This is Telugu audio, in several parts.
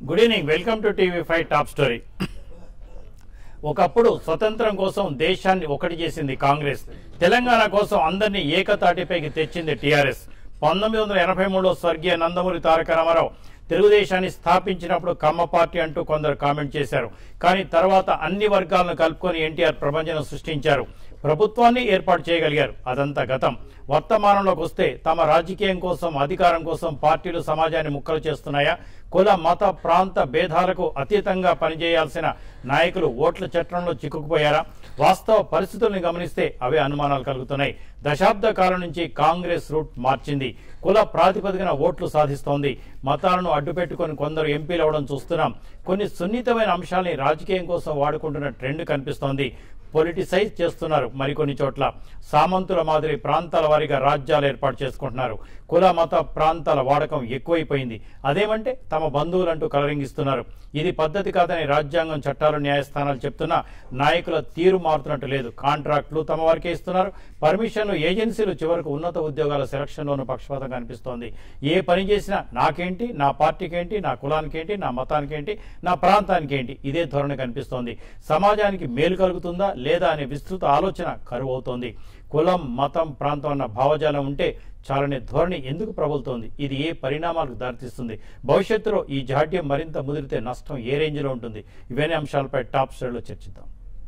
Good evening welcome to TV five top story ఒకప్పుడు స్వతంత్రం కోసం దేశాన్ని ఒకటి చేసింది కాంగ్రెస్ తెలంగాణ కోసం అందరినీ ఏకతాటిపైకి తెచ్చింది టీఆర్ఎస్ పంతొమ్మిది వందల ఎనభై మూడులో స్వర్గీయ నందమూరి తారక రామారావు తెలుగుదేశాన్ని స్థాపించినప్పుడు కమ్మ పార్టీ అంటూ కొందరు కామెంట్ చేశారు కానీ తర్వాత అన్ని వర్గాలను కలుపుకొని ఎన్టీఆర్ ప్రపంచం సృష్టించారు ప్రభుత్వాన్ని ఏర్పాటు చేయగలిగారు అదంతా గతం వర్తమానంలోకి వస్తే తమ రాజకీయం కోసం అధికారం కోసం పార్టీలు సమాజాన్ని ముక్కలు చేస్తున్నాయా కుల మత ప్రాంత భేదాలకు అతీతంగా పనిచేయాల్సిన నాయకులు ఓట్ల చట్టంలో చిక్కుకుపోయారా వాస్తవ పరిస్థితుల్ని గమనిస్తే అవే అనుమానాలు కలుగుతున్నాయి దశాబ్ద కాలం నుంచి కాంగ్రెస్ రూట్ మార్చింది కుల ప్రాతిపదికన ఓట్లు సాధిస్తోంది మతాలను అడ్డుపెట్టుకొని కొందరు ఎంపీలు అవడం చూస్తున్నాం కొన్ని సున్నితమైన అంశాల్ని రాజకీయం కోసం వాడుకుంటున్న ట్రెండ్ కనిపిస్తోంది పొలిటిసైజ్ చేస్తున్నారు మరికొన్ని చోట్ల సామంతుల మాదిరి ప్రాంతాల వారీగా రాజ్యాలు ఏర్పాటు చేసుకుంటున్నారు కుల మత ప్రాంతాల వాడకం ఎక్కువైపోయింది అదేమంటే తమ బంధువులంటూ కలరింగిస్తున్నారు ఇది పద్ధతి కాదని రాజ్యాంగం చట్టాలు న్యాయస్థానాలు చెప్తున్నా నాయకుల తీరు మారుతున్నట్టు లేదు కాంట్రాక్టులు తమ వారికే ఇస్తున్నారు పర్మిషన్లు ఏజెన్సీలు చివరకు ఉన్నత ఉద్యోగాల సెలక్షన్లోనూ పక్షపాతం కనిపిస్తోంది ఏ పని చేసినా నాకేంటి నా పార్టీకి ఏంటి నా కులానికి ఏంటి నా మతానికి ఏంటి నా ప్రాంతానికి ఏంటి ఇదే ధోరణి కనిపిస్తోంది సమాజానికి మేలు కలుగుతుందా లేదా అనే విస్తృత ఆలోచన కరువు అవుతోంది కులం మతం ప్రాంతం అన్న భావజాలం ఉంటే చాలనే ధోరణి ఎందుకు ప్రబలుతోంది ఇది ఏ పరిణామాలకు దారితీస్తుంది భవిష్యత్తులో ఈ జాడ్యం మరింత ముదిరితే నష్టం ఏ రేంజ్లో ఉంటుంది ఇవన్నీ అంశాలపై టాప్ స్టైల్లో చర్చిద్దాం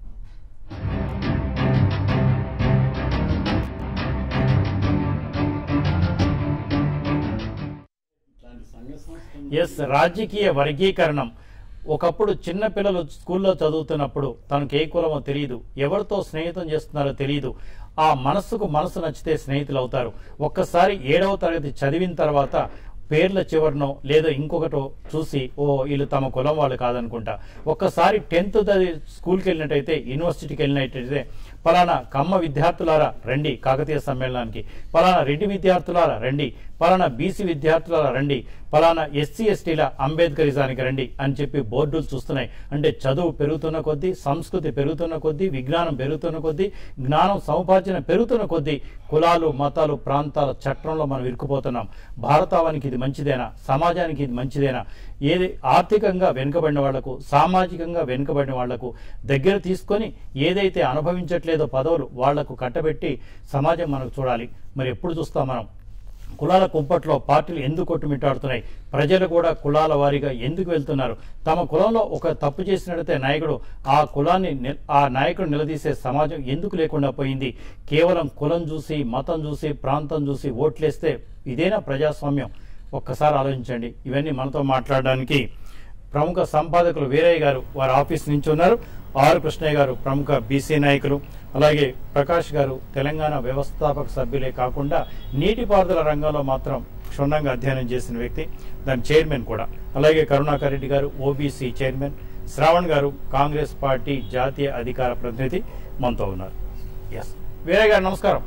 ఎస్ రాజకీయ వర్గీకరణం ఒకప్పుడు చిన్న పిల్లలు స్కూల్లో చదువుతున్నప్పుడు తనకు ఏ కులమో తెలియదు ఎవరితో స్నేహితం చేస్తున్నారో తెలియదు ఆ మనస్సుకు మనసు నచ్చితే స్నేహితులు అవుతారు ఒక్కసారి ఏడవ తరగతి చదివిన తర్వాత పేర్ల చివరనో లేదా ఇంకొకటో చూసి ఓ వీళ్ళు తమ కులం వాళ్ళు కాదనుకుంటా ఒక్కసారి టెన్త్ స్కూల్కి వెళ్ళినట్టయితే యూనివర్సిటీకి వెళ్ళినట్టయితే పలానా కమ్మ విద్యార్థులారా రండి కాకతీయ సమ్మేళనానికి పలానా రెడ్డి విద్యార్థులారా రండి పలానా బీసీ విద్యార్థులారా రండి పలానా ఎస్సీ ఎస్టీల అంబేద్కరిజానికి రండి అని చెప్పి బోర్డులు చూస్తున్నాయి అంటే చదువు పెరుగుతున్న కొద్దీ సంస్కృతి పెరుగుతున్న కొద్దీ విజ్ఞానం పెరుగుతున్న కొద్దీ జ్ఞానం సముపార్జన పెరుగుతున్న కొద్దీ కులాలు మతాలు ప్రాంతాల చట్రంలో మనం ఇరుక్కుపోతున్నాం భారతావానికి ఇది మంచిదేనా సమాజానికి ఇది మంచిదేనా ఏది ఆర్థికంగా వెనుకబడిన వాళ్లకు సామాజికంగా వెనుకబడిన వాళ్లకు దగ్గర తీసుకొని ఏదైతే అనుభవించట్లేదో పదవులు వాళ్లకు కట్టబెట్టి సమాజం మనకు చూడాలి మరి ఎప్పుడు చూస్తాం మనం కులాల కుంపట్లో పార్టీలు ఎందుకు కొట్టుమిట్టాడుతున్నాయి ప్రజలు కూడా కులాల వారీగా ఎందుకు వెళ్తున్నారు తమ కులంలో ఒక తప్పు చేసినట్లయితే నాయకుడు ఆ కులాన్ని నిల్- ఆ నాయకుడు నిలదీసే సమాజం ఎందుకు లేకుండా పోయింది కేవలం కులం చూసి మతం చూసి ప్రాంతం చూసి ఓట్లేస్తే ఇదేనా ప్రజాస్వామ్యం ఒక్కసారి ఆలోచించండి ఇవన్నీ మనతో మాట్లాడడానికి ప్రముఖ సంపాదకులు వీరయ్య గారు వారి ఆఫీస్ నుంచి ఉన్నారు ఆర్ కృష్ణయ్య గారు ప్రముఖ బీసీ నాయకులు అలాగే ప్రకాష్ గారు తెలంగాణ వ్యవస్థాపక సభ్యులే కాకుండా నీటిపారుదల రంగంలో మాత్రం క్షుణ్ణంగా అధ్యయనం చేసిన వ్యక్తి దాని చైర్మన్ కూడా అలాగే కరుణాకర్ రెడ్డి గారు ఓబీసీ చైర్మన్ శ్రావణ్ గారు కాంగ్రెస్ పార్టీ జాతీయ అధికార ప్రతినిధి మనతో ఉన్నారు ఎస్ వీరయ్య గారు నమస్కారం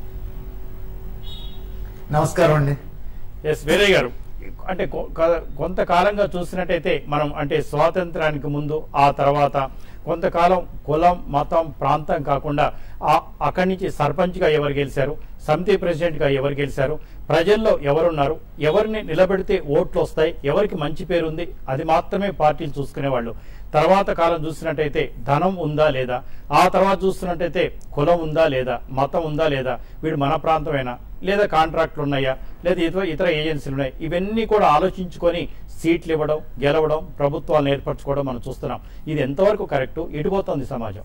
నమస్కారం అండి ఎస్ వీరయ్య గారు అంటే కొ- క- కొంతకాలంగా చూసినట్టయితే మనం అంటే స్వాతంత్రానికి ముందు ఆ తర్వాత కొంతకాలం కులం మతం ప్రాంతం కాకుండా ఆ- అక్కడి నుంచి సర్పంచ్గా ఎవరు గెలిచారు సమితి ప్రెసిడెంట్గా ఎవరు గెలిచారు ప్రజల్లో ఎవరున్నారు ఎవరిని నిలబెడితే ఓట్లు వస్తాయి ఎవరికి మంచి పేరు ఉంది అది మాత్రమే పార్టీలు చూసుకునేవాళ్ళు తర్వాత కాలం చూసినట్టయితే ధనం ఉందా లేదా ఆ తర్వాత చూస్తున్నట్టయితే కులం ఉందా లేదా మతం ఉందా లేదా వీడు మన ప్రాంతమేనా లేదా కాంట్రాక్ట్లు ఉన్నాయా లేదా ఇతర ఇతర ఏజెన్సీలు ఉన్నాయి ఇవన్నీ కూడా ఆలోచించుకొని సీట్లు ఇవ్వడం గెలవడం ప్రభుత్వాలను ఏర్పరచుకోవడం మనం చూస్తున్నాం ఇది ఎంతవరకు కరెక్ట్ ఎటుపోతుంది సమాజం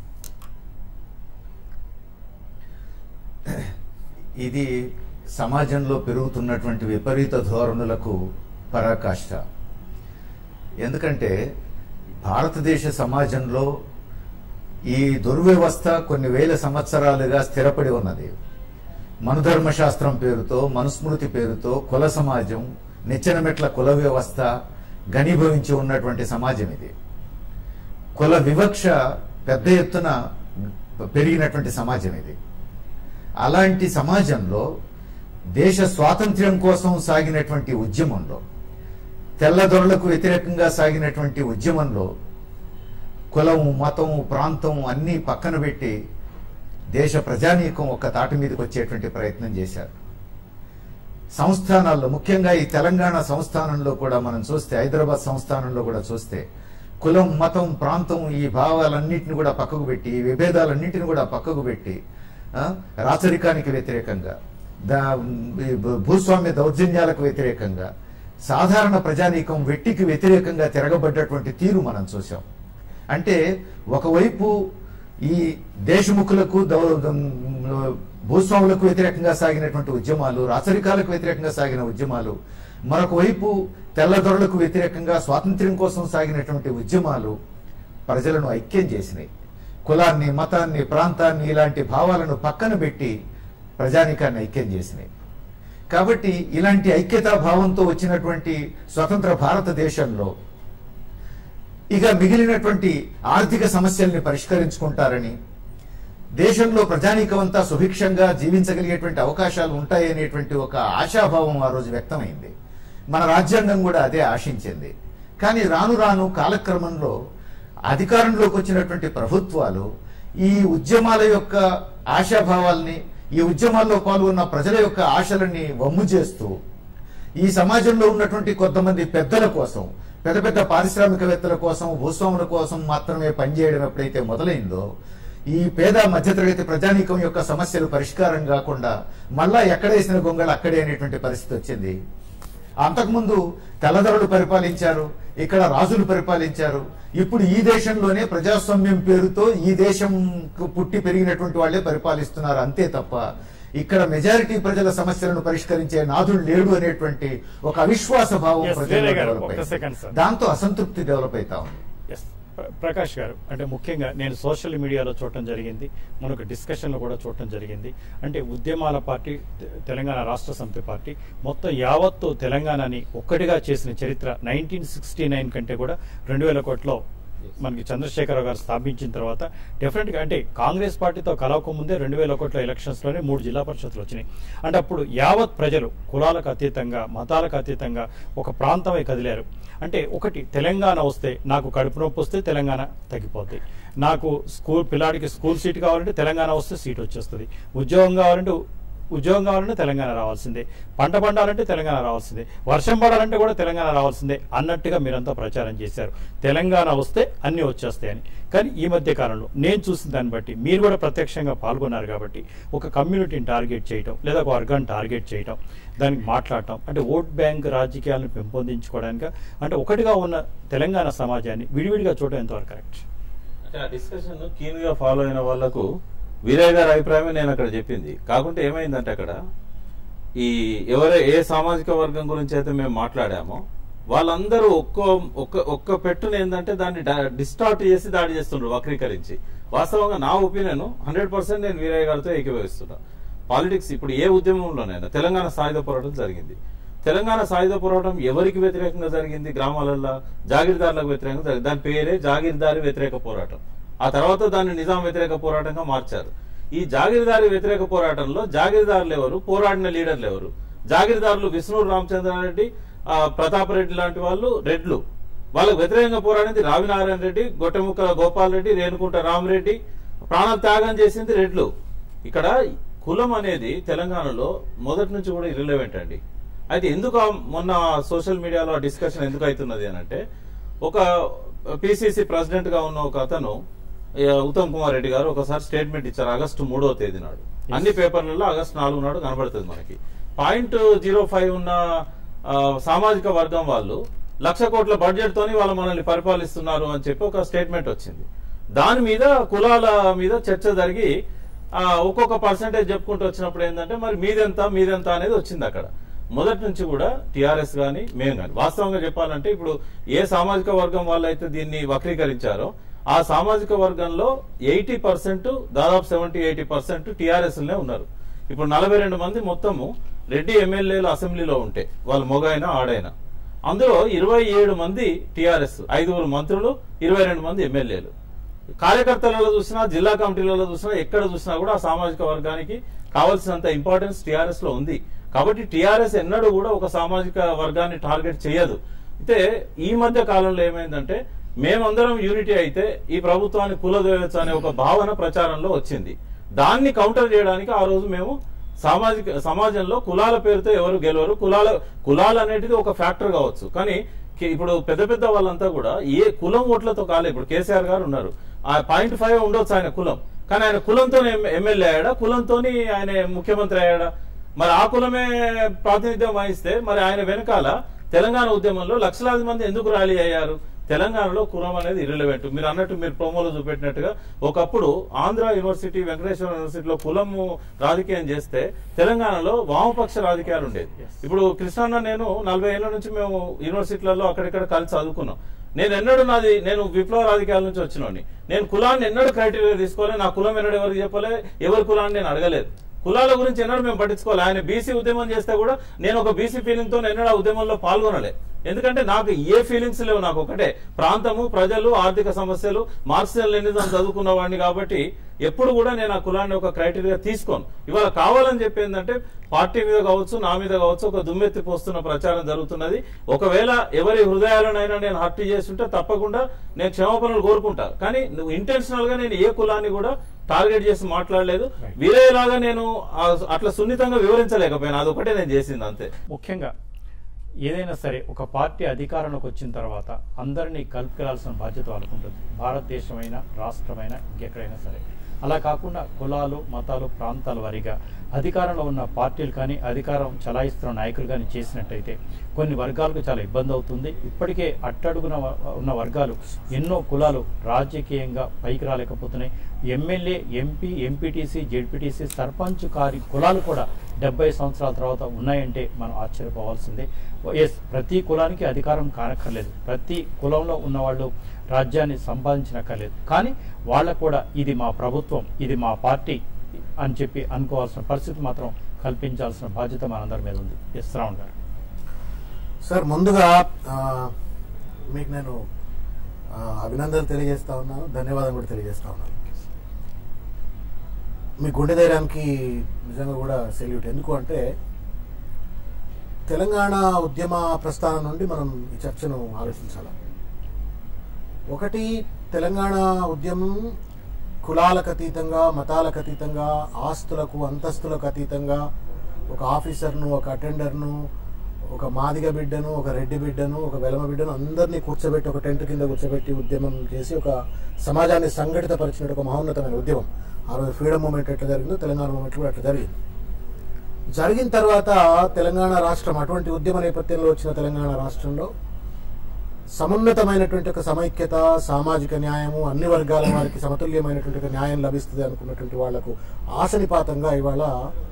ఇది సమాజంలో పెరుగుతున్నటువంటి విపరీత ధోరణులకు పరాకాష్ట ఎందుకంటే భారతదేశ సమాజంలో ఈ దుర్వ్యవస్థ కొన్ని వేల సంవత్సరాలుగా స్థిరపడి ఉన్నది మనుధర్మ శాస్త్రం పేరుతో మనుస్మృతి పేరుతో కుల సమాజం నిచ్చెనమెట్ల కుల వ్యవస్థ ఘనీభవించి ఉన్నటువంటి సమాజం ఇది కుల వివక్ష పెద్ద ఎత్తున పెరిగినటువంటి సమాజం ఇది అలాంటి సమాజంలో దేశ స్వాతంత్ర్యం కోసం సాగినటువంటి ఉద్యమంలో తెల్లదొరలకు వ్యతిరేకంగా సాగినటువంటి ఉద్యమంలో కులం మతం ప్రాంతం అన్నీ పక్కన పెట్టి దేశ ప్రజానీకం ఒక తాటి మీదకి వచ్చేటువంటి ప్రయత్నం చేశారు సంస్థానాల్లో ముఖ్యంగా ఈ తెలంగాణ సంస్థానంలో కూడా మనం చూస్తే హైదరాబాద్ సంస్థానంలో కూడా చూస్తే కులం మతం ప్రాంతం ఈ భావాలన్నింటిని కూడా పక్కకు పెట్టి ఈ విభేదాలన్నింటిని కూడా పక్కకు పెట్టి ఆ, రాచరికానికి వ్యతిరేకంగా దా ఈ భూ- భూస్వామ్య దౌర్జన్యాలకు వ్యతిరేకంగా సాధారణ ప్రజానీకం వెట్టికి వ్యతిరేకంగా తిరగబడ్డటువంటి తీరు మనం చూసాం అంటే ఒకవైపు ఈ దేశముఖులకు దౌ- దం- భూస్వాములకు వ్యతిరేకంగా సాగినటువంటి ఉద్యమాలు రాచరికాలకు వ్యతిరేకంగా సాగిన ఉద్యమాలు మరొక వైపు తెల్లదొరలకు వ్యతిరేకంగా స్వాతంత్ర్యం కోసం సాగినటువంటి ఉద్యమాలు ప్రజలను ఐక్యం చేసినాయి కులాన్ని మతాన్ని ప్రాంతాన్ని ఇలాంటి భావాలను పక్కన పెట్టి ప్రజానికాన్ని ఐక్యం చేసినాయి కాబట్టి ఇలాంటి ఐక్యతా భావంతో వచ్చినటువంటి స్వతంత్ర భారతదేశంలో ఇక మిగిలినటువంటి ఆర్థిక సమస్యల్ని పరిష్కరించుకుంటారని దేశంలో ప్రజానీకమంతా సుభిక్షంగా జీవించగలిగేటువంటి అవకాశాలు ఉంటాయనేటువంటి ఒక ఆశాభావం ఆ రోజు వ్యక్తమైంది మన రాజ్యాంగం కూడా అదే ఆశించింది కానీ రాను రాను కాలక్రమంలో అధికారంలోకి వచ్చినటువంటి ప్రభుత్వాలు ఈ ఉద్యమాల యొక్క ఆశాభావాల్ని ఈ ఉద్యమాల్లో పాల్గొన్న ప్రజల యొక్క ఆశలని వమ్ము చేస్తూ ఈ సమాజంలో ఉన్నటువంటి కొంతమంది పెద్దల కోసం పెద్ద పెద్ద పారిశ్రామికవేత్తల కోసం భూస్వాముల కోసం మాత్రమే పనిచేయడం ఎప్పుడైతే మొదలైందో ఈ పేద మధ్యతరగతి ప్రజానీకం యొక్క సమస్యలు పరిష్కారం కాకుండా మళ్ళా ఎక్కడేసిన గొంగళ అక్కడే అనేటువంటి పరిస్థితి వచ్చింది అంతకుముందు తెల్లదొరలు పరిపాలించారు ఇక్కడ రాజులు పరిపాలించారు ఇప్పుడు ఈ దేశంలోనే ప్రజాస్వామ్యం పేరుతో ఈ దేశం పుట్టి పెరిగినటువంటి వాళ్ళే పరిపాలిస్తున్నారు అంతే తప్ప ఇక్కడ మెజారిటీ ప్రజల సమస్యలను పరిష్కరించే నాథుడు లేడు అనేటువంటి ఒక అవిశ్వాస భావం Yes, ప్రజల్లో వేరే గారు, డెవలప్ ఒక్క అయింది. second, sir. దాంతో అసంతృప్తి డెవలప్ అవుతా ఉంది ఎస్ ప్ర- ప్రకాష్ గారు అంటే ముఖ్యంగా నేను సోషల్ మీడియాలో చూడటం జరిగింది మనకు డిస్కషన్లో కూడా చూడటం జరిగింది అంటే ఉద్యమాల పార్టీ తె- తెలంగాణ రాష్ట్ర సమితి పార్టీ మొత్తం యావత్తు తెలంగాణని ఒక్కటిగా చేసిన చరిత్ర నైన్టీన్ సిక్స్టీ నైన్ కంటే కూడా రెండు వేల కోట్లో మనకి చంద్రశేఖరరావు గారు స్థాపించిన తర్వాత డెఫినెట్ గా అంటే కాంగ్రెస్ పార్టీతో కలవక ముందే రెండు వేల ఒకటిలో ఎలక్షన్స్ లోనే మూడు జిల్లా పరిషత్లు వచ్చినాయి అంటే అప్పుడు యావత్ ప్రజలు కులాలకు అతీతంగా మతాలకు అతీతంగా ఒక ప్రాంతమై కదిలారు అంటే ఒకటి తెలంగాణ వస్తే నాకు కడుపు నొప్పి వస్తే తెలంగాణ తగ్గిపోద్ది నాకు స్కూల్ పిల్లాడికి స్కూల్ సీట్ కావాలంటే తెలంగాణ వస్తే సీట్ వచ్చేస్తుంది ఉద్యోగం కావాలంటే ఉద్యోగం కావాలంటే తెలంగాణ రావాల్సిందే పంట పండాలంటే తెలంగాణ రావాల్సిందే వర్షం పడాలంటే కూడా తెలంగాణ రావాల్సిందే అన్నట్టుగా మీరంతా ప్రచారం చేశారు తెలంగాణ వస్తే అన్ని వచ్చేస్తాయని కానీ ఈ మధ్య కాలంలో నేను చూసిన దాన్ని బట్టి మీరు కూడా ప్రత్యక్షంగా పాల్గొన్నారు కాబట్టి ఒక కమ్యూనిటీని టార్గెట్ చేయటం లేదా ఒక వర్గాన్ని టార్గెట్ చేయటం దానికి మాట్లాడటం అంటే ఓట్ బ్యాంక్ రాజకీయాలను పెంపొందించుకోవడానికి అంటే ఒకటిగా ఉన్న తెలంగాణ సమాజాన్ని విడివిడిగా చూడడం ఎంతవరకు కరెక్ట్ అంటే ఆ డిస్కషన్ కీన్ గా ఫాలో అయిన వాళ్లకు వీరయ్య గారి అభిప్రాయమే నేను అక్కడ చెప్పింది కాకుంటే ఏమైందంటే అక్కడ ఈ ఎవరే ఏ సామాజిక వర్గం గురించి అయితే మేము మాట్లాడామో వాళ్ళందరూ ఒక్క ఒక్క ఒక్క పెట్టును ఏంటంటే దాన్ని డిస్టార్ట్ చేసి దాడి చేస్తుండ్రు వక్రీకరించి వాస్తవంగా నా ఒపీనియన్ హండ్రెడ్ పర్సెంట్ నేను వీరయ్య గారితో ఏకీభవిస్తున్నా పాలిటిక్స్ ఇప్పుడు ఏ ఉద్యమంలోనైనా తెలంగాణ సాయుధ పోరాటం జరిగింది తెలంగాణ సాయుధ పోరాటం ఎవరికి వ్యతిరేకంగా జరిగింది గ్రామాలలో జాగీర్దారులకు వ్యతిరేకంగా జరిగింది దాని పేరే జాగీర్దారి వ్యతిరేక పోరాటం ఆ తర్వాత దాన్ని నిజాం వ్యతిరేక పోరాటంగా మార్చారు ఈ జాగీర్దారి వ్యతిరేక పోరాటంలో జాగీర్దారులు ఎవరు పోరాడిన లీడర్లు ఎవరు జాగీర్దారులు విష్ణు రామచంద్రారెడ్డి ఆ, ప్రతాప్ రెడ్డి లాంటి వాళ్ళు రెడ్లు వాళ్ళకు వ్యతిరేకంగా పోరాడింది రావినారాయణ రెడ్డి గొట్టెముక్కల గోపాల్ రెడ్డి రేణుకుంట రామరెడ్డి ప్రాణాలు త్యాగం చేసింది రెడ్లు ఇక్కడ కులం అనేది తెలంగాణలో మొదటి నుంచి కూడా ఇర్రిలవెంట్ అండి అయితే ఎందుకు ఆ మొన్న సోషల్ మీడియాలో డిస్కషన్ ఎందుకు అవుతున్నది అని అంటే ఒక పిసిసి ప్రెసిడెంట్ గా ఉన్న ఒక అతను ఏ, ఉత్తమ్ కుమార్ రెడ్డి గారు ఒకసారి స్టేట్మెంట్ ఇచ్చారు ఆగస్టు మూడవ తేదీ నాడు అన్ని పేపర్లలో ఆగస్టు నాలుగు నాడు కనబడుతుంది మనకి పాయింట్ జీరో ఫైవ్ ఉన్న ఆ, సామాజిక వర్గం వాళ్ళు లక్ష కోట్ల బడ్జెట్ తోని వాళ్ళు మనల్ని పరిపాలిస్తున్నారు అని చెప్పి ఒక స్టేట్మెంట్ వచ్చింది దాని మీద కులాల మీద చర్చ జరిగి ఆ, ఒక్కొక్క పర్సంటేజ్ చెప్పుకుంటూ వచ్చినప్పుడు ఏంటంటే మరి మీదెంత మీదెంత అనేది వచ్చింది అక్కడ మొదటి నుంచి కూడా టిఆర్ఎస్ గాని మేము గాని వాస్తవంగా చెప్పాలంటే ఇప్పుడు ఏ సామాజిక వర్గం వాళ్ళైతే దీన్ని వక్రీకరించారో ఆ సామాజిక వర్గంలో ఎయిటీ పర్సెంట్ దాదాపు సెవెంటీ ఎయిటీ పర్సెంట్ టిఆర్ఎస్ ఉన్నారు ఇప్పుడు నలభై రెండు మంది మొత్తము రెడ్డి ఎమ్మెల్యేలు అసెంబ్లీలో ఉంటే వాళ్ళు మొగైనా ఆడైనా అందులో ఇరవై ఏడు మంది టిఆర్ఎస్ ఐదుగురు మంత్రులు ఇరవై రెండు మంది ఎమ్మెల్యేలు కార్యకర్తలలో చూసినా జిల్లా కమిటీలలో చూసినా ఎక్కడ చూసినా కూడా ఆ సామాజిక వర్గానికి కావాల్సినంత ఇంపార్టెన్స్ టిఆర్ఎస్ లో ఉంది కాబట్టి టిఆర్ఎస్ ఎన్నడూ కూడా ఒక సామాజిక వర్గాన్ని టార్గెట్ చేయదు అయితే ఈ మధ్య కాలంలో ఏమైందంటే మేమందరం యూనిటీ అయితే ఈ ప్రభుత్వాన్ని కులదోయచ్చు అనే ఒక భావన ప్రచారంలో వచ్చింది దాన్ని కౌంటర్ చేయడానికి ఆ రోజు మేము సామాజిక సమాజంలో కులాల పేరుతో ఎవరు గెలవరు కులాల కులాలు అనేటిది ఒక ఫ్యాక్టర్ కావచ్చు కానీ కే- ఇప్పుడు పెద్ద పెద్ద వాళ్ళంతా కూడా ఏ కులం ఓట్లతో కాలే ఇప్పుడు కేసీఆర్ గారు ఉన్నారు ఆ పాయింట్ ఫైవ్ ఉండొచ్చు ఆయన కులం కానీ ఆయన కులంతో ఎమ్మెల్యే అయ్యాడా కులంతో ఆయన ముఖ్యమంత్రి అయ్యాడా మరి ఆ కులమే ప్రాతినిధ్యం వహిస్తే మరి ఆయన వెనకాల తెలంగాణ ఉద్యమంలో లక్షలాది మంది ఎందుకు ర్యాలీ అయ్యారు తెలంగాణలో కులం అనేది ఇర్రిలవెంట్ మీరు అన్నట్టు మీరు ప్రోమోలో చూపెట్టినట్టుగా ఒకప్పుడు ఆంధ్ర యూనివర్సిటీ వెంకటేశ్వర యూనివర్సిటీలో కులము రాజకీయం చేస్తే తెలంగాణలో వామపక్ష రాజకీయాలు ఉండేది ఇప్పుడు కృష్ణన్న నేను నలభై ఏళ్ల నుంచి మేము యూనివర్సిటీలలో అక్కడిక్కడ కలిసి చదువుకున్నాం నేను ఎన్నడూ నాది నేను విప్లవ రాజకీయాల నుంచి వచ్చినోని నేను కులాన్ని ఎన్నడూ క్రైటీరియా తీసుకోలే నా కులం ఎన్నడూ ఎవరికి చెప్పలే ఎవరి కులాన్ని నేను అడగలేదు కులాల గురించి ఎన్నడూ మేము పట్టించుకోవాలి ఆయన బీసీ ఉద్యమం చేస్తే కూడా నేను ఒక బీసీ ఫీలింగ్ తో ఎన్నడూ ఆ ఉద్యమంలో పాల్గొనలే ఎందుకంటే నాకు ఏ ఫీలింగ్స్ లేవు నాకు ఒకటే ప్రాంతము ప్రజలు ఆర్థిక సమస్యలు మార్క్సిజం లెనిజం చదువుకున్న వాడిని కాబట్టి ఎప్పుడు కూడా నేను ఆ కులాన్ని ఒక క్రైటీరియా తీసుకోను ఇవాళ కావాలని చెప్పి ఏంటంటే పార్టీ మీద కావచ్చు నా మీద కావచ్చు ఒక దుమ్మెత్తి పోస్తున్న ప్రచారం జరుగుతున్నది ఒకవేళ ఎవరి హృదయాలనైనా నేను హత్య చేస్తుంటే తప్పకుండా నేను క్షమాపణలు కోరుకుంటా కానీ నువ్వు ఇంటెన్షనల్ గా నేను ఏ కులాన్ని కూడా టార్గెట్ చేసి మాట్లాడలేదు వీరేలాగా నేను ఆ- అట్లా సున్నితంగా వివరించలేకపోయాను అదొకటే నేను చేసింది అంతే ముఖ్యంగా ఏదైనా సరే ఒక పార్టీ అధికారంలోకి వచ్చిన తర్వాత అందరినీ కలుపుకెళ్లాల్సిన బాధ్యత వాళ్ళకు ఉంటుంది భారతదేశమైనా రాష్ట్రమైనా ఇంకెక్కడైనా సరే అలా కాకుండా కులాలు మతాలు ప్రాంతాల వారీగా అధికారంలో ఉన్న పార్టీలు కానీ అధికారం చలాయిస్తున్న నాయకులు కానీ చేసినట్టయితే కొన్ని వర్గాలకు చాలా ఇబ్బంది అవుతుంది ఇప్పటికే అట్టడుగున వ- ఉన్న వర్గాలు ఎన్నో కులాలు రాజకీయంగా పైకి రాలేకపోతున్నాయి MLA MP MPTC ZPTC sarpanch కారి కులాలు కూడా డెబ్బై సంవత్సరాల తర్వాత ఉన్నాయంటే మనం ఆశ్చర్యపోవాల్సిందే ఎస్ ప్రతి కులానికి అధికారం కానక్కర్లేదు ప్రతి కులంలో ఉన్నవాళ్ళు రాజ్యాన్ని సంపాదించనక్కర్లేదు కానీ వాళ్ళకు కూడా ఇది మా ప్రభుత్వం ఇది మా పార్టీ అని చెప్పి అనుకోవాల్సిన పరిస్థితి మాత్రం కల్పించాల్సిన బాధ్యత మనందరి మీద ఉంది ఎస్ శ్రావణ్ గారు సార్ ముందుగా ఆ, మీకు నేను ఆ, అభినందనలు తెలియజేస్తా ఉన్నాను ధన్యవాదాలు కూడా తెలియజేస్తా ఉన్నాను మీ గుండె ధైర్యానికి నిజంగా కూడా సెల్యూట్ ఎందుకు అంటే తెలంగాణ ఉద్యమ ప్రస్థానం నుండి మనం ఈ చర్చను ఆలోచించాలి ఒకటి తెలంగాణ ఉద్యమం కులాలకు అతీతంగా మతాలకు అతీతంగా ఆస్తులకు అంతస్తులకు అతీతంగా ఒక ఆఫీసర్ను ఒక అటెండర్ను ఒక మాదిగ బిడ్డను ఒక రెడ్డి బిడ్డను ఒక వెలమ బిడ్డను అందరినీ కూర్చోబెట్టి ఒక టెంట్ కింద కూర్చోబెట్టి ఉద్యమం చేసి ఒక సమాజాన్ని సంఘటితపరిచిన ఒక మహోన్నతమైన ఉద్యమం ఆ రోజు ఫ్రీడమ్ మూమెంట్ ఎట్లా జరిగిందో తెలంగాణ మూమెంట్ కూడా అట్లా జరిగింది జరిగిన తర్వాత తెలంగాణ రాష్ట్రం అటువంటి ఉద్యమ నేపథ్యంలో వచ్చిన తెలంగాణ రాష్ట్రంలో సమున్నతమైనటువంటి ఒక సమైక్యత సామాజిక న్యాయము అన్ని వర్గాల వారికి సమతుల్యమైనటువంటి ఒక న్యాయం లభిస్తుంది అనుకున్నటువంటి వాళ్లకు ఆశనిపాతంగా ఇవాళ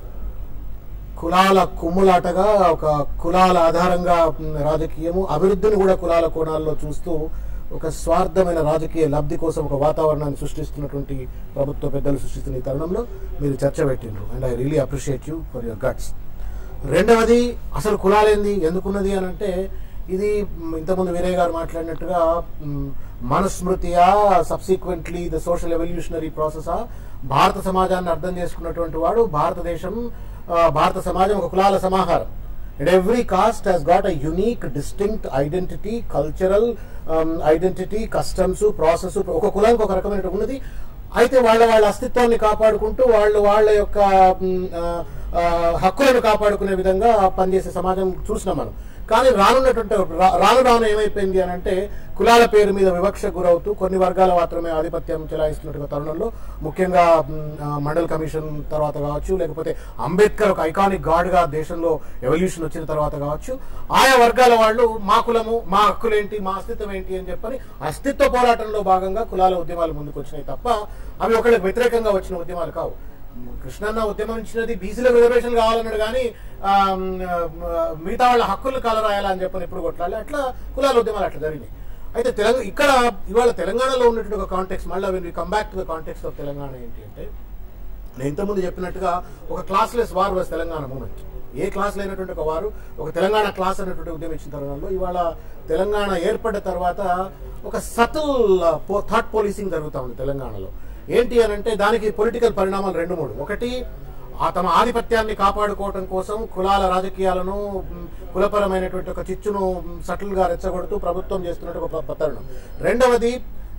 కులాల కుమ్ములాటగా ఒక కులాల ఆధారంగా మ్, రాజకీయము అభివృద్ధిని కూడా కులాల కోణాల్లో చూస్తూ ఒక స్వార్థమైన రాజకీయ లబ్ధి కోసం ఒక వాతావరణాన్ని సృష్టిస్తున్నటువంటి ప్రభుత్వ పెద్దలు సృష్టిస్తున్న ఈ తరుణంలో మీరు చర్చ పెట్టిండ్రు and I really appreciate you for your guts రెండవది అసలు కులాలేంది ఎందుకున్నది అని అంటే ఇది మ్, ఇంతకుముందు వీరయ్య గారు మాట్లాడినట్టుగా మ్, మనుస్మృతియా సబ్సిక్వెంట్లీ ద సోషల్ ఎవల్యూషనరీ ప్రాసెసా భారత సమాజాన్ని అర్థం చేసుకున్నటువంటి వాడు భారతదేశం ఆ, భారత సమాజం ఒక కులాల సమాహారం and every caste has got a unique distinct identity cultural identity customs process ఒక కులానికి ఒక రకమైన ఉన్నది అయితే వాళ్ళ వాళ్ళ అస్తిత్వాన్ని కాపాడుకుంటూ వాళ్ళు వాళ్ళ యొక్క మ్, ఆ, ఆ, హక్కులను కాపాడుకునే విధంగా పనిచేసే సమాజం చూసినాం మనం కానీ రానున్నటువంటి రా- రాను రాను ఏమైపోయింది అని అంటే కులాల పేరు మీద వివక్ష గురవుతూ కొన్ని వర్గాల మాత్రమే ఆధిపత్యం చెలాయిస్తున్నటువంటి తరుణంలో ముఖ్యంగా మ్, ఆ, మండల్ కమిషన్ తర్వాత కావచ్చు లేకపోతే అంబేద్కర్ ఒక ఐకానిక్ గాడ్ గా దేశంలో ఎవల్యూషన్ వచ్చిన తర్వాత కావచ్చు ఆయా వర్గాల వాళ్ళు మా కులము మా హక్కులేంటి మా అస్తిత్వం ఏంటి అని చెప్పని అస్తిత్వ పోరాటంలో భాగంగా కులాల ఉద్యమాలు ముందుకు వచ్చినాయి తప్ప అవి ఒకరికి వ్యతిరేకంగా వచ్చిన ఉద్యమాలు కావు కృష్ణన్న ఉద్యమించినది బీసీలకు రిజర్వేషన్ కావాలన్నాడు కానీ ఆ, మ్, మిగతా వాళ్ళ హక్కులు కాలరాయాలని చెప్పని ఎప్పుడు కొట్లాలి అట్లా కులాల ఉద్యమాలు అట్లా జరిగినాయి అయితే తెలంగాణ ఇక్కడ ఇవాళ తెలంగాణలో ఉన్నటువంటి ఒక కాంటెక్స్ మళ్ళీ when come back to the context of Telangana ఏంటి అంటే నేను ఇంతకుముందు చెప్పినట్టుగా ఒక classless war was Telangana movement ఏ క్లాస్ లేనటువంటి ఒక వారు ఒక తెలంగాణ క్లాస్ అనేటువంటి ఉద్యమం ఇచ్చిన తరుణంలో ఇవాళ తెలంగాణ ఏర్పడ్డ తర్వాత ఒక సటిల్ థాట్ పోలీసింగ్ జరుగుతూ ఉంది తెలంగాణలో ఏంటి అని అంటే దానికి పొలిటికల్ పరిణామాలు రెండు మూడు ఒకటి ఆ తమ ఆధిపత్యాన్ని కాపాడుకోవటం కోసం కులాల రాజకీయాలను మ్, కులపరమైనటువంటి ఒక చిచ్చును సటిల్ గా రెచ్చగొడుతూ ప్రభుత్వం చేస్తున్నట్టు ఒక ప- తరుణం రెండవది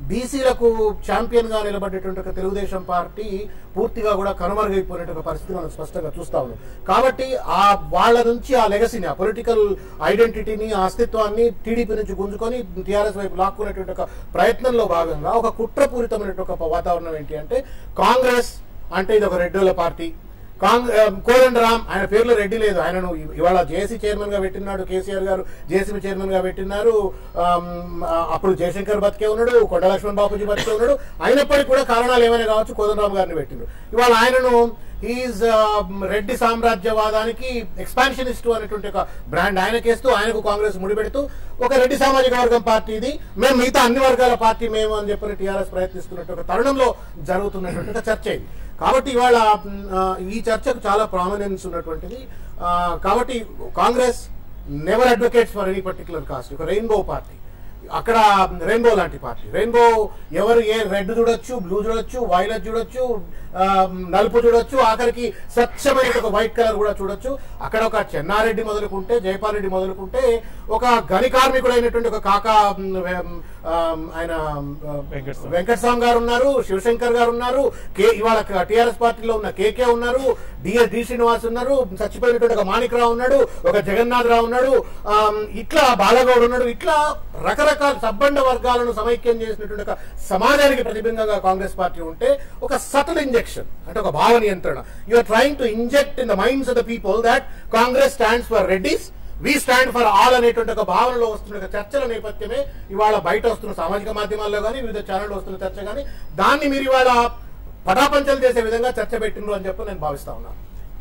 బీసీలకు ఛాంపియన్ గా నిలబడేటువంటి ఒక తెలుగుదేశం పార్టీ పూర్తిగా కూడా కనుమరుగైపోయినటువంటి ఒక పరిస్థితి మనం స్పష్టంగా చూస్తా ఉన్నాం కాబట్టి ఆ వాళ్ళ నుంచి ఆ లెగసీని ఆ పొలిటికల్ ఐడెంటిటీని ఆ అస్తిత్వాన్ని టీడీపీ నుంచి గుంజుకొని టీఆర్ఎస్ వైపు లాక్కునేటువంటి ఒక ప్రయత్నంలో భాగంగా ఒక కుట్రపూరితమైనటువంటి ఒక వాతావరణం ఏంటి అంటే కాంగ్రెస్ అంటే ఇది ఒక రెడ్డిల పార్టీ కాంగ్రెస్ కోదండరామ్ ఆయన పేర్లో రెడ్డి లేదు ఆయనను ఇ- ఇవాళ జేసీ చైర్మన్ గా పెట్టినాడు కేసీఆర్ గారు జేసీబీ చైర్మన్ గా పెట్టినారు ఆమ్, ఆ, అప్పుడు జయశంకర్ బతికే ఉన్నాడు కొండ లక్ష్మణ్ బాబుజీ బతికే ఉన్నాడు అయినప్పటికీ కూడా కారణాలు ఏమైనా కావచ్చు కోదండరామ్ గారిని పెట్టిండు ఇవాళ ఆయనను ఈజ్ రెడ్డి సామ్రాజ్యవాదానికి ఎక్స్పాన్షనిస్ట్ అనేటువంటి ఒక బ్రాండ్ ఆయనకేస్తూ ఆయనకు కాంగ్రెస్ ముడిపెడుతూ ఒక రెడ్డి సామాజిక వర్గం పార్టీ ఇది మేము మిగతా అన్ని వర్గాల పార్టీ మేము అని చెప్పని టీఆర్ఎస్ ప్రయత్నిస్తున్నట్టు ఒక తరుణంలో జరుగుతున్నటువంటి ఒక చర్చ ఇది కాబట్టి ఇవాళ మ్, ఆ, ఈ చర్చకు చాలా ప్రామినెన్స్ ఉన్నటువంటిది ఆ, కాబట్టి Congress never advocates for any particular caste ఒక రెయిన్బో పార్టీ అక్కడ రెయిన్బో లాంటి పార్టీ రెయిన్బో ఎవరు ఏ రెడ్ చూడొచ్చు బ్లూ చూడొచ్చు వైలెట్ చూడొచ్చు ఆ, నలుపు చూడొచ్చు ఆఖరికి స్వచ్ఛమైన ఒక వైట్ కలర్ కూడా చూడొచ్చు అక్కడ ఒక చెన్నారెడ్డి మొదలుకుంటే జయపాల్ రెడ్డి మొదలుకుంటే ఒక గని కార్మికుడు అయినటువంటి ఒక కాకా మ్, వెం- ఆ, ఆయన ఆ, వెంకట స్వామి. వెంకటస్వామి గారు ఉన్నారు శివశంకర్ గారు ఉన్నారు కే ఇవాళ టిఆర్ఎస్ పార్టీలో ఉన్న కేకే ఉన్నారు డిఎస్ డి శ్రీనివాస్ ఉన్నారు చచ్చిపోయినటువంటి ఒక మాణిక్రావు ఉన్నాడు ఒక జగన్నాథ్ రావు ఉన్నాడు ఆమ్, ఇట్లా బాలగౌడ్ ఉన్నాడు ఇట్లా రకరకాల సబ్బండ వర్గాలను సమైక్యం చేసినటువంటి ఒక సమాజానికి ప్రతిబింబంగా కాంగ్రెస్ పార్టీ ఉంటే ఒక సటల్ ఇంజెక్షన్ అంటే ఒక భావ నియంత్రణ you are trying to inject in the minds of the people that Congress stands for Reddys we stand for all అనేటువంటి ఒక భావనలో వస్తున్న ఒక చర్చల నేపథ్యమే ఇవాళ బయట వస్తున్న సామాజిక మాధ్యమాల్లో కానీ వివిధ ఛానల్లో వస్తున్న చర్చ కానీ దాన్ని మీరు ఇవాళ పటాపంచలు చేసే విధంగా చర్చ పెట్టిండ్రు అని చెప్పి నేను భావిస్తా ఉన్నాను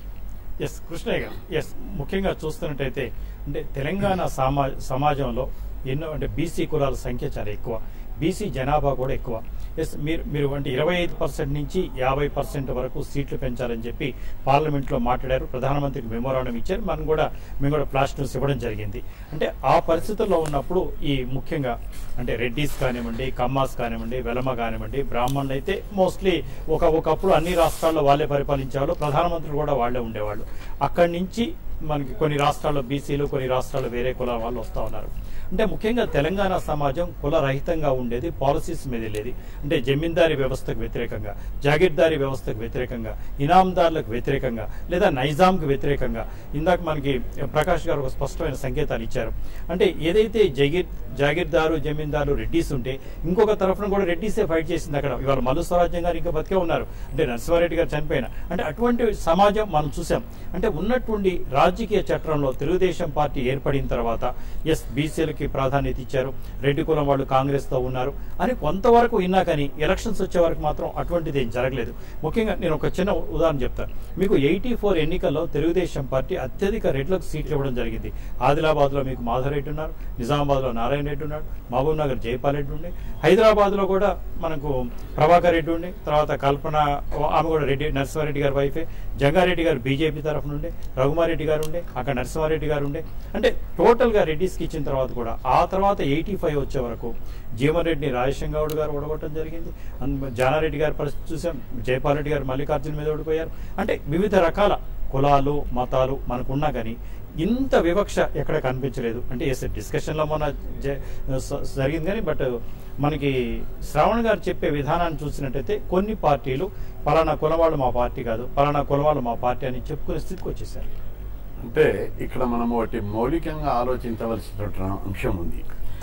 ఎస్ కృష్ణయ్య గారు ఎస్ ముఖ్యంగా చూస్తున్నట్టయితే అంటే తెలంగాణ సమా సమాజంలో ఎన్నో అంటే బీసీ కులాల సంఖ్య చాలా ఎక్కువ బీసీ జనాభా కూడా ఎక్కువ ఎస్ మీరు మీరు అంటే ఇరవై ఐదు పర్సెంట్ నుంచి యాభై పర్సెంట్ వరకు సీట్లు పెంచాలని చెప్పి పార్లమెంట్లో మాట్లాడారు ప్రధానమంత్రికి మెమోరాండం ఇచ్చారు మనం కూడా మేము కూడా ఫ్లాష్ న్యూస్ ఇవ్వడం జరిగింది అంటే ఆ పరిస్థితుల్లో ఉన్నప్పుడు ఈ ముఖ్యంగా అంటే రెడ్డిస్ కానివ్వండి కమ్మాస్ కానివ్వండి వెలమ కానివ్వండి బ్రాహ్మణులు అయితే మోస్ట్లీ ఒక ఒకప్పుడు అన్ని రాష్ట్రాల్లో వాళ్ళే పరిపాలించేవాళ్ళు ప్రధానమంత్రులు కూడా వాళ్ళే ఉండేవాళ్ళు అక్కడి నుంచి మనకి కొన్ని రాష్ట్రాల్లో బీసీలు కొన్ని రాష్ట్రాల్లో వేరే కులాల వాళ్ళు వస్తూ ఉన్నారు అంటే ముఖ్యంగా తెలంగాణ సమాజం కులరహితంగా ఉండేది పాలసీస్ మీద వెళ్ళేది అంటే జమీందారీ వ్యవస్థకు వ్యతిరేకంగా జాగీర్దారీ వ్యవస్థకు వ్యతిరేకంగా ఇనాందారులకు వ్యతిరేకంగా లేదా నైజాంకు వ్యతిరేకంగా ఇందాక మనకి ప్రకాష్ గారు ఒక స్పష్టమైన సంకేతాలు ఇచ్చారు అంటే ఏదైతే జగీర్ జాగీర్దారు జమీందారు రెడ్డిస్ ఉంటే ఇంకొక తరఫున కూడా రెడ్డిసే ఫైట్ చేసింది అక్కడ ఇవాళ మల్లు స్వరాజ్యం గారు ఇంకా బతికే ఉన్నారు అంటే నరసింహారెడ్డి గారు చనిపోయిన అంటే అటువంటి సమాజం మనం చూసాం అంటే ఉన్నటువంటి రాజకీయ చట్రంలో తెలుగుదేశం పార్టీ ఏర్పడిన తర్వాత ఎస్ బీసీలకి ప్రాధాన్యత ఇచ్చారు రెడ్డి కులం వాళ్ళు కాంగ్రెస్ తో ఉన్నారు అని కొంతవరకు విన్నా కానీ ఎలక్షన్స్ వచ్చే వరకు మాత్రం అటువంటిది ఏం జరగలేదు ముఖ్యంగా నేను ఒక చిన్న ఉదాహరణ చెప్తాను మీకు ఎయిటీ ఫోర్ ఎన్నికల్లో తెలుగుదేశం పార్టీ అత్యధిక రెడ్లకు సీట్లు ఇవ్వడం జరిగింది ఆదిలాబాద్ లో మీకు మాధవ్ రెడ్డి ఉన్నారు నిజామాబాద్ లో నారాయణ రెడ్డి ఉన్నాడు మహబూబ్ నగర్ జైపాల్ రెడ్డి ఉండే హైదరాబాద్ లో కూడా మనకు ప్రభాకర్ రెడ్డి ఉండే తర్వాత కల్పన ఆమె కూడా రెడ్డి నరసింహారెడ్డి గారి వైఫే జంగారెడ్డి గారు బీజేపీ తరఫున ఉండే రఘుమారెడ్డి గారు ఉండే అక్కడ నరసింహారెడ్డి గారు ఉండే అంటే టోటల్ గా రెడ్డిస్కి ఇచ్చిన తర్వాత కూడా ఆ తర్వాత ఎయిటీ ఫైవ్ వచ్చే వరకు జీవన్ రెడ్డిని రాజేశం గౌడ్ గారు ఓడగొట్టడం జరిగింది అందు- జానారెడ్డి గారి పరిస్థితి చూసాం జైపాల్ రెడ్డి గారు మల్లికార్జున మీద ఓడిపోయారు అంటే వివిధ రకాల కులాలు మతాలు మనకున్నా కానీ ఇంత వివక్ష ఎక్కడ కనిపించలేదు అంటే ఎస్ డిస్కషన్ లో మొన్న జ- స- జరిగింది కానీ బట్ మనకి శ్రావణ్ గారు చెప్పే విధానాన్ని చూసినట్టయితే కొన్ని పార్టీలు పలానా కులం వాళ్ళు మా పార్టీ కాదు పలానా కులం వాళ్ళు మా పార్టీ అని చెప్పుకునే స్థితికి వచ్చేసారు అంటే ఇక్కడ మనం ఒకటి మౌలికంగా ఆలోచించవలసినటువంటి అంశం ఉంది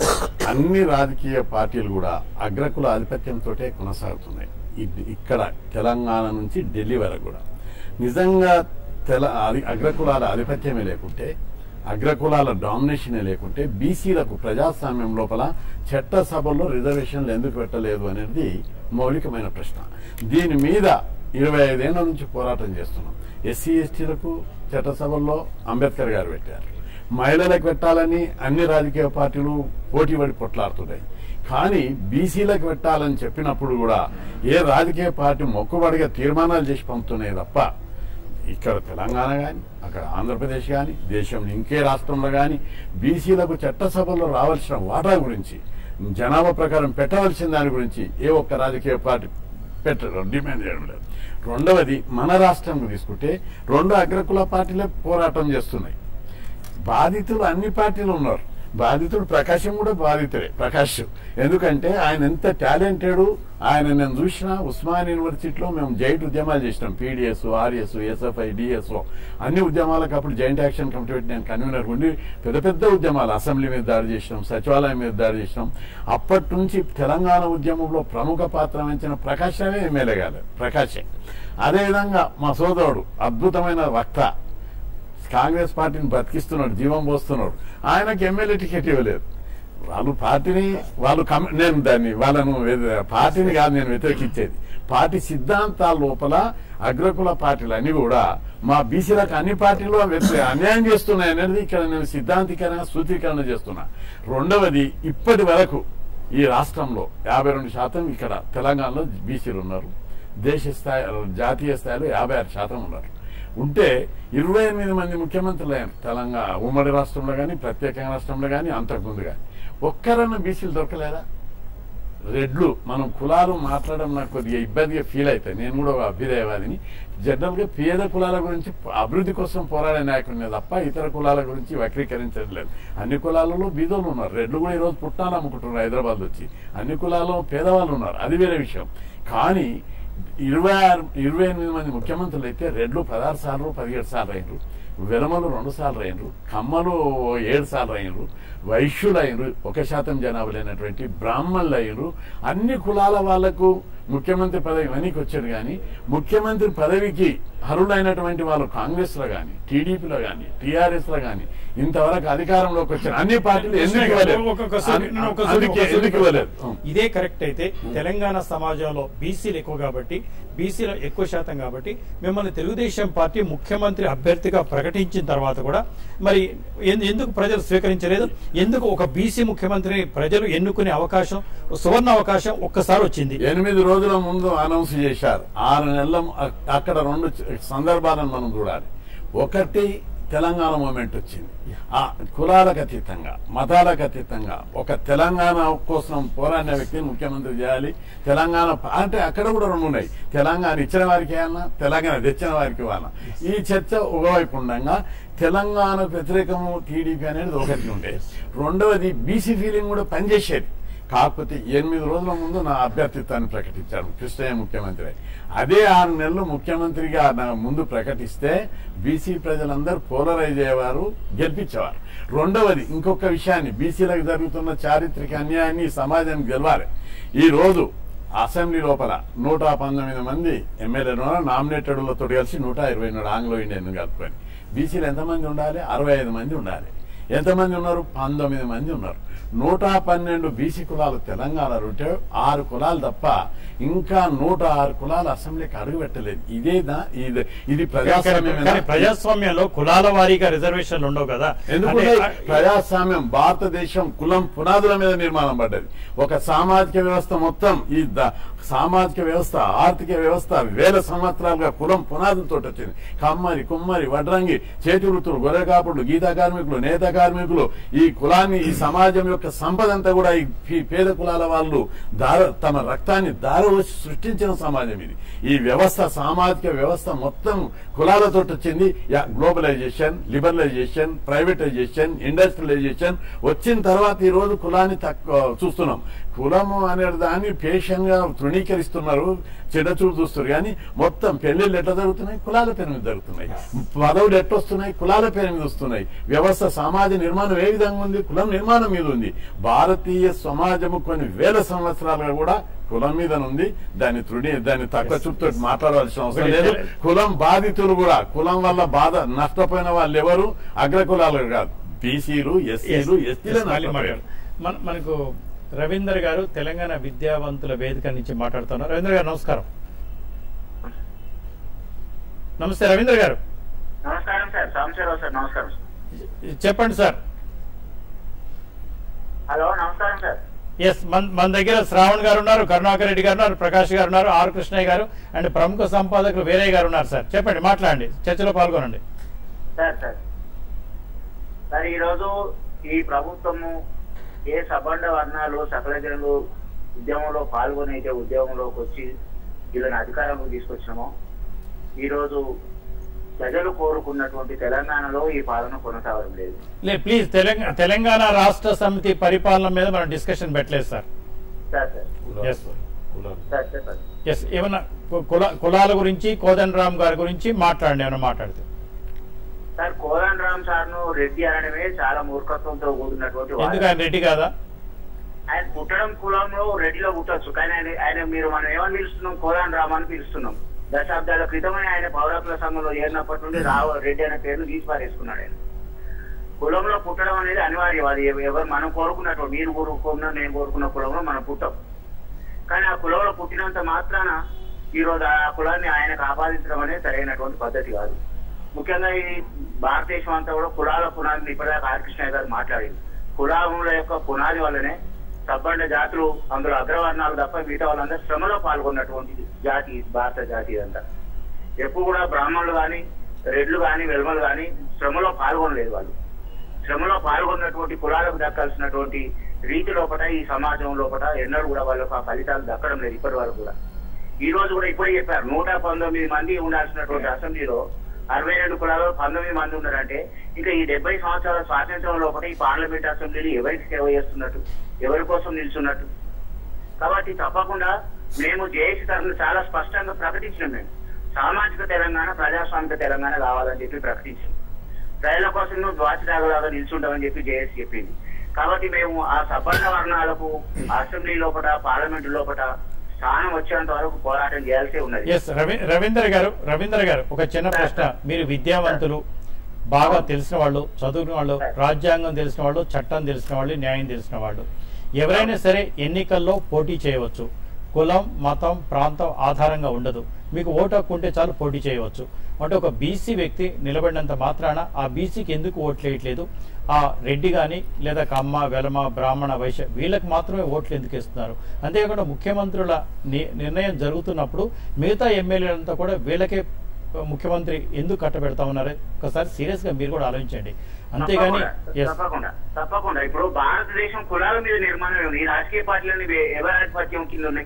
అన్ని రాజకీయ పార్టీలు కూడా అగ్రకుల ఆధిపత్యంతో కొనసాగుతున్నాయి ఇది ఇక్కడ తెలంగాణ నుంచి ఢిల్లీ వరకు కూడా నిజంగా తెల అది అగ్రకులాల ఆధిపత్యమే లేకుంటే అగ్రకులాల డామినేషనే లేకుంటే బీసీలకు ప్రజాస్వామ్యం లోపల చట్టసభల్లో రిజర్వేషన్లు ఎందుకు పెట్టలేదు అనేది మౌలికమైన ప్రశ్న దీని మీద ఇరవై ఐదేళ్ల నుంచి పోరాటం చేస్తున్నాం ఎస్సీ ఎస్టీలకు చట్టసభల్లో అంబేద్కర్ గారు పెట్టారు మహిళలకు పెట్టాలని అన్ని రాజకీయ పార్టీలు పోటీపడి పొట్లాడుతున్నాయి కానీ బీసీలకు పెట్టాలని చెప్పినప్పుడు కూడా ఏ రాజకీయ పార్టీ మొక్కుబడిగా తీర్మానాలు చేసి పంపుతున్నాయి తప్ప ఇక్కడ తెలంగాణ కానీ అక్కడ ఆంధ్రప్రదేశ్ కానీ దేశంలో ఇంకే రాష్ట్రంలో కానీ బీసీలకు చట్టసభల్లో రావాల్సిన వాటా గురించి జనాభా ప్రకారం పెట్టవలసిన దాని గురించి ఏ ఒక్క రాజకీయ పార్టీ పెట్టడం డిమాండ్ చేయడం లేదు రెండవది మన రాష్ట్రం తీసుకుంటే రెండు అగ్రకుల పార్టీలే పోరాటం చేస్తున్నాయి బాధితులు అన్ని పార్టీలు ఉన్నారు బాధితుడు ప్రకాశం కూడా బాధితుడే ప్రకాష్ ఎందుకంటే ఆయన ఎంత టాలెంటెడ్ ఆయన నేను చూసిన ఉస్మాన్ యూనివర్సిటీలో మేము జైంట్ ఉద్యమాలు చేసినాం పీడిఎస్ ఆర్ఎస్ ఎస్ఎఫ్ఐ డిఎస్ఓ అన్ని ఉద్యమాలకు అప్పుడు జాయింట్ యాక్షన్ కమిటీ పెట్టి నేను కన్వీనర్ ఉండి పెద్ద పెద్ద ఉద్యమాలు అసెంబ్లీ మీద దాడి చేసినాం సచివాలయం మీద దాడి చేసినాం అప్పటి నుంచి తెలంగాణ ఉద్యమంలో ప్రముఖ పాత్ర వహించిన ప్రకాశమే ఎమ్మెల్యే కాలేదు ప్రకాశే అదేవిధంగా మా సోదరుడు అద్భుతమైన వక్త కాంగ్రెస్ పార్టీని బతికిస్తున్నాడు జీవం పోస్తున్నాడు ఆయనకి ఎమ్మెల్యే టికెట్ ఇవ్వలేదు వాళ్ళు పార్టీని వాళ్ళు కమి- నేను దాన్ని వాళ్ళను వ్యతి- పార్టీని కాదు నేను వ్యతిరేకించేది పార్టీ సిద్ధాంతాల లోపల అగ్రకుల పార్టీలు అన్ని కూడా మా బీసీలకు అన్ని పార్టీలు వ్యతిరే- అన్యాయం చేస్తున్నాయి అనేది ఇక్కడ నేను సిద్ధాంతీకరణ సూత్రీకరణ చేస్తున్నా రెండవది ఇప్పటి వరకు ఈ రాష్ట్రంలో యాభై రెండు శాతం ఇక్కడ తెలంగాణలో బీసీలు ఉన్నారు దేశ స్థాయి జాతీయ స్థాయిలో యాభై ఆరు శాతం ఉన్నారు ఉంటే ఇరవై ఎనిమిది మంది ముఖ్యమంత్రులు అయ్యారు తెలంగాణ ఉమ్మడి రాష్ట్రంలో కానీ ప్రత్యేకంగా రాష్ట్రంలో కానీ అంతకుముందు కానీ ఒక్కరన్నా బీసీలు దొరకలేదా రెడ్లు మనం కులాలు మాట్లాడడం నాకు కొద్దిగా ఇబ్బందిగా ఫీల్ అవుతాయి నేను కూడా ఒక అభ్యుదయవాదిని జనరల్ గా పేద కులాల గురించి అభివృద్ధి కోసం పోరాడే నాయకుడినే తప్ప ఇతర కులాల గురించి వక్రీకరించడం లేదు అన్ని కులాలలో బీదోళ్ళు ఉన్నారు రెడ్లు కూడా ఈరోజు పుట్టాలు అమ్ముకుంటున్నారు హైదరాబాద్ వచ్చి అన్ని కులాల్లో పేదవాళ్ళు ఉన్నారు అది వేరే విషయం కానీ ఇరవై ఆరు ఇరవై ఎనిమిది మంది ముఖ్యమంత్రులు అయితే రెడ్లు పదహారు సార్లు పదిహేడు సార్లు అయినరు వెలమలు రెండు సార్లు అయినరు కమ్మలు ఏడు సార్లు అయినరు వైశ్యులు అయినరు ఒక శాతం జనాభా లేనటువంటి బ్రాహ్మణులు అయినరు అన్ని కులాల వాళ్లకు ముఖ్యమంత్రి పదవి వెనక్కి వచ్చాడు కానీ ముఖ్యమంత్రి పదవికి అర్హులైనటువంటి వాళ్ళు కాంగ్రెస్ లో కానీ టీడీపీలో కానీ టీఆర్ఎస్ లో కానీ ఇంతవరకు అధికారంలోకి వచ్చారు అన్ని పార్టీలు ఎందుకు ఇవ్వలేదు ఒక్కొక్క సూటి- నేను ఒక్క సూటి- అందుకే ఒక్క సూటి ఎందుకు ఇవ్వలేదు ఇదే కరెక్ట్ అయితే తెలంగాణ సమాజంలో బీసీలు ఎక్కువ కాబట్టి బీసీలో ఎక్కువ శాతం కాబట్టి మిమ్మల్ని తెలుగుదేశం పార్టీ ముఖ్యమంత్రి అభ్యర్థిగా ప్రకటించిన తర్వాత కూడా మరి ఎందు- ఎందుకు ప్రజలు స్వీకరించలేదు ఎందుకు ఒక బీసీ ముఖ్యమంత్రిని ప్రజలు ఎన్నుకునే అవకాశం సువర్ణ అవకాశం ఒక్కసారి వచ్చింది ఎనిమిది రోజుల ముందు అనౌన్స్ చేశారు ఆరు నెలల ము- అక్- అక్కడ రెండు చ- సందర్భాలను మనం చూడాలి ఒకటి తెలంగాణ మూమెంట్ వచ్చింది ఆ కులాలకు అతీతంగా మతాలకు అతీతంగా ఒక తెలంగాణ కోసం పోరాడిన వ్యక్తిని ముఖ్యమంత్రి చేయాలి తెలంగాణ ప- అంటే అక్కడ కూడా రెండు ఉన్నాయి తెలంగాణ ఇచ్చిన వారికి ఏమన్నా తెలంగాణ తెచ్చిన వారికి ఇవ్వాలన్నా ఈ చర్చ ఒకవైపు ఉండగా తెలంగాణ వ్యతిరేకము టీడీపీ అనేది ఒకటి ఉండేది రెండవది బీసీ ఫీలింగ్ కూడా పనిచేసేది కాకపోతే ఎనిమిది రోజుల ముందు నా అభ్యర్థిత్వాన్ని ప్రకటించారు కృష్ణయ్య ముఖ్యమంత్రి అయి. అదే ఆరు నెలలు ముఖ్యమంత్రిగా నా ముందు ప్రకటిస్తే బీసీ ప్రజలందరూ పోలరైజ్ అయ్యేవారు గెలిపించేవారు రెండవది ఇంకొక విషయాన్ని బీసీలకు జరుగుతున్న చారిత్రక అన్యాయాన్ని ఈ సమాజానికి గెలవాలి ఈ రోజు అసెంబ్లీ లోపల నూట పంతొమ్మిది మంది ఎమ్మెల్యేలు నామినేటెడ్లతో కలిసి నూట ఇరవై మూడు ఆంగ్లో ఇండియన్ కలుపుకొని బీసీలు ఎంతమంది ఉండాలి అరవై ఐదు మంది ఉండాలి ఎంతమంది ఉన్నారు పంతొమ్మిది మంది ఉన్నారు నూట పన్నెండు బీసీ కులాలు తెలంగాణ ఉంటే ఆరు కులాలు తప్ప ఇంకా నూట ఆరు కులాలు అసెంబ్లీకి అడుగు పెట్టలేదు ఇదే దా- ఇది ఇది ప్రజాస్వామ్యమేనా? కానీ ప్రజాస్వామ్యంలో కులాల వారీగా రిజర్వేషన్లు ఉండవు కదా ఎందుకంటే అంటే, ప్రజాస్వామ్యం భారతదేశం కులం పునాదుల మీద నిర్మాణం పడ్డది ఒక సామాజిక వ్యవస్థ మొత్తం ఈ ద- సామాజిక వ్యవస్థ ఆర్థిక వ్యవస్థ వేల సంవత్సరాలుగా కులం పునాదులతో వచ్చింది కమ్మరి కుమ్మరి వడ్రంగి చేతి వృత్తులు గొర్రెకాపుడు గీతా కార్మికులు నేత కార్మికులు ఈ కులాన్ని ఈ సమాజం యొక్క సంపద అంతా కూడా ఈ పీ- పేద కులాల వాళ్ళు దార తమ రక్తాన్ని దారవచ్చి సృష్టించిన సమాజం ఇది ఈ వ్యవస్థ సామాజిక వ్యవస్థ మొత్తం కులాలతో వచ్చింది యా- గ్లోబలైజేషన్ లిబరలైజేషన్ ప్రైవేటైజేషన్ ఇండస్ట్రియలైజేషన్ వచ్చిన తర్వాత ఈ రోజు కులాన్ని తక్కువ చూస్తున్నాం కులము అనే దాన్ని పేషెంట్ గా తృణీకరిస్తున్నారు చెడ్డచూపు చూస్తారు కానీ మొత్తం పెళ్లిళ్ళు ఎట్లా జరుగుతున్నాయి కులాల పేరు మీద జరుగుతున్నాయి పదవులు ఎట్లా వస్తున్నాయి కులాల పేరు మీద వస్తున్నాయి వ్యవస్థ సమాజ నిర్మాణం ఏ విధంగా ఉంది కులం నిర్మాణం మీద ఉంది భారతీయ సమాజము కొన్ని వేల సంవత్సరాలుగా కూడా కులం మీద ఉంది దాన్ని తృణి దాన్ని తక్కువ చూపుతో మాట్లాడవలసిన అవసరం లేదు కులం బాధితులు కూడా కులం వల్ల బాధ నష్టపోయిన వాళ్ళు ఎవరు అగ్రకులాలు కాదు బీసీలు ఎస్సీలు Yes, ఎస్టీలు మళ్ళీ మాట్లాడు. మన మనకు రవీందర్ గారు తెలంగాణ విద్యావంతుల వేదిక నుంచి మాట్లాడుతున్నారు రవీంద్ర గారు నమస్కారం నమస్తే రవీంద్ర గారు నమస్కారం సార్ సాంబశివరావు సార్ నమస్కారం చెప్పండి సార్ హలో నమస్కారం సార్ ఎస్ మన మన దగ్గర శ్రావణ్ గారు ఉన్నారు కరుణాకర్ రెడ్డి గారు ఉన్నారు ప్రకాష్ గారు ఉన్నారు ఆర్ కృష్ణయ్య గారు అండ్ ప్రముఖ సంపాదకులు వీరయ్య గారు ఉన్నారు సార్ చెప్పండి మాట్లాడండి చర్చలో పాల్గొనండి సార్ సార్ సార్ ఈరోజు ఈ ప్రభుత్వము ఏ సబండ వర్ణాలు సకల జనులు ఉద్యమంలో పాల్గొని అయితే ఉద్యమంలోకి వచ్చి వీళ్ళని అధికారంలోకి తీసుకొచ్చినామో ఈరోజు ప్రజలు కోరుకున్నటువంటి తెలంగాణలో ఈ పాలన కొనసాగడం లేదు లే ప్లీజ్ తెలంగాణ తెలంగాణ రాష్ట్ర సమితి పరిపాలన మీద మనం డిస్కషన్ పెట్టలేదు సార్ సార్ సార్ Yes. కులాలు. సార్ చెప్పండి ఎస్ ఏమన్నా కు- కుల కులాల గురించి కోదండరామ్ గారి గురించి మాట్లాడండి ఏమన్నా మాట్లాడితే సార్ కోదండ రామ్ సార్ ను రెడ్డి అనడమే చాలా మూర్ఖత్వంతో కూడినటువంటి వాదన. ఎందుకు ఆయన రెడ్డి కాదా ఆయన పుట్టడం కులంలో రెడ్డిలో పుట్టొచ్చు కానీ ఆయన ఆయన మీరు మనం ఏమని పిలుస్తున్నాం కోదాన్ రామ్ అని పిలుస్తున్నాం దశాబ్దాల క్రితమే ఆయన పౌరకుల సంఘంలో చేరినప్పటి నుండి రావు రెడ్డి అనే పేరును తీసి పారేసుకున్నాడు ఆయన కులంలో పుట్టడం అనేది అనివార్యం అది ఎవ- ఎవరు మనం కోరుకున్నట్టు మీరు కోరుకున్న నేను కోరుకున్న కులంలో మనం పుట్టాం కానీ ఆ కులంలో పుట్టినంత మాత్రాన ఈ రోజు ఆ కులాన్ని ఆయనకు ఆపాదించడం అనేది సరైనటువంటి పద్ధతి కాదు ముఖ్యంగా ఈ భారతదేశం అంతా కూడా కులాల పునాదిని ఇప్పటిదాకా ఆర్కృష్ణ గారు మాట్లాడింది కులాముల యొక్క పునాది వల్లనే సబ్బండ జాతులు అందులో అగ్రవర్ణాలు తప్ప మిగతా వాళ్ళందరూ శ్రమలో పాల్గొన్నటువంటి జాతి భారత జాతి ఇదంతా ఎప్పుడు కూడా బ్రాహ్మణులు కానీ రెడ్లు కానీ వెల్మలు కానీ శ్రమలో పాల్గొనలేదు వాళ్ళు శ్రమలో పాల్గొన్నటువంటి కులాలకు దక్కాల్సినటువంటి రీతి లోపల ఈ సమాజం లోపల ఎన్నడూ కూడా వాళ్ళకు ఆ ఫలితాలు దక్కడం లేదు ఇప్పటి వరకు కూడా ఈ రోజు కూడా ఇప్పుడే చెప్పారు నూట పంతొమ్మిది మంది ఉండాల్సినటువంటి అసెంబ్లీలో అరవై రెండు కులాలు పంతొమ్మిది మంది ఉన్నారంటే ఇంకా ఈ డెబ్బై సంవత్సరాల స్వాతంత్రం లోపల ఈ పార్లమెంట్ అసెంబ్లీలు ఎవరికి సేవ చేస్తున్నట్టు ఎవరి కోసం నిల్చున్నట్టు కాబట్టి తప్పకుండా మేము జేఏసీ తరఫున చాలా స్పష్టంగా ప్రకటించినాం మేము సామాజిక తెలంగాణ ప్రజాస్వామిక తెలంగాణ కావాలని చెప్పి ప్రకటించాం ప్రజల కోసం నువ్వు ద్వాచరాగలాగా నిల్చుంటామని చెప్పి జేఏసీ చెప్పింది కాబట్టి మేము ఆ సపర్ణ వర్ణాలకు అసెంబ్లీ లోపల పార్లమెంట్ లోపల స్థానం వచ్చేంత వరకు పోరాటం చేయాల్సి ఉన్నది ఎస్ రవి రవీంద్ర గారు రవీంద్ర గారు ఒక చిన్న ప్రశ్న మీరు విద్యావంతులు బాగా తెలిసిన వాళ్ళు చదువుకున్న వాళ్ళు రాజ్యాంగం తెలిసిన వాళ్ళు చట్టం తెలిసిన వాళ్ళు న్యాయం తెలిసిన వాళ్ళు ఎవరైనా సరే ఎన్నికల్లో పోటీ చేయవచ్చు కులం మతం ప్రాంతం ఆధారంగా ఉండదు మీకు ఓటు హక్కు ఉంటే చాలు పోటీ చేయవచ్చు అంటే ఒక బీసీ వ్యక్తి నిలబడినంత మాత్రాన ఆ బీసీకి ఎందుకు ఓట్లు వేయట్లేదు ఆ రెడ్డి కానీ లేదా కమ్మ వెలమ బ్రాహ్మణ వైశ్య వీళ్ళకి మాత్రమే ఓట్లు ఎందుకు ఇస్తున్నారు అంతేకాకుండా ముఖ్యమంత్రుల ని- నిర్ణయం జరుగుతున్నప్పుడు మిగతా ఎమ్మెల్యేలంతా కూడా వీళ్ళకే ముఖ్యమంత్రి ఎందుకు కట్టబెడతా ఉన్నారు ఒకసారి సీరియస్ గా మీరు కూడా ఆలోచించండి అంతేగాని తప్పకుండా, ఎస్ తప్పకుండా తప్పకుండా ఇప్పుడు భారతదేశం కులాల మీద నిర్మాణం ఉంది ఈ రాజకీయ పార్టీలని వే- ఎవరి ఆధిపత్యం కింద ఉన్నాయి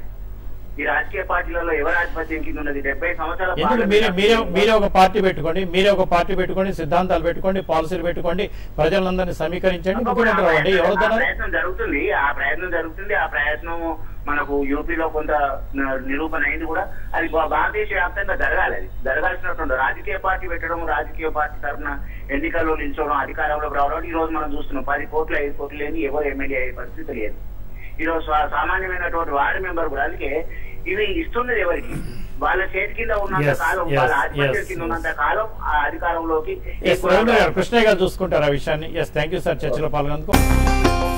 ఈ రాజకీయ పార్టీలలో ఎవరి ఆధిపత్యం కింద ఉన్నది డెబ్బై సంవత్సరాల ఎందుకు మీరే పార్లమెంట్ మీరే మీరే ఒక పార్టీ పెట్టుకోండి మీరే ఒక పార్టీ పెట్టుకోండి సిద్ధాంతాలు పెట్టుకోండి పాలసీలు పెట్టుకోండి ప్రజలందరినీ సమీకరించండి తప్పకుండా ముఖ్యమంత్రి అవ్వండి ఆ ఎవరితోనో ప్రయత్నం జరుగుతుంది ఆ ప్రయత్నం జరుగుతుంది ఆ ప్రయత్నం మనకు యూపీలో కొంత న- నిరూపణ అయింది కూడా అది భా- భారతదేశ వ్యాప్తంగా జరగాలి అది జరగాల్సినటువంటి రాజకీయ పార్టీ పెట్టడం రాజకీయ పార్టీ తరఫున ఎన్నికల్లో నిల్చోవడం అధికారంలోకి రావడం ఈ రోజు మనం చూస్తున్నాం పది కోట్లు ఐదు కోట్లు లేని ఎవరు ఎమ్మెల్యే అయ్యే పరిస్థితి లేదు ఈ రోజు సా- సామాన్యమైనటువంటి వార్డు మెంబర్ కూడా అందుకే ఇవి ఇస్తున్నది ఎవరికి వాళ్ళ చేతి కింద ఉన్నంత Yes, కాలం yes, వాళ్ళ ఆధిపత్యం yes, కింద yes. ఉన్నంత కాలం ఆ అధికారంలోకి ఎస్ రవీంద్ర గారు కృష్ణయ్య గారు చూసుకుంటారు ఆ విషయాన్ని ఎస్ థ్యాంక్ యూ సార్ చర్చలో పాల్గొనందుకు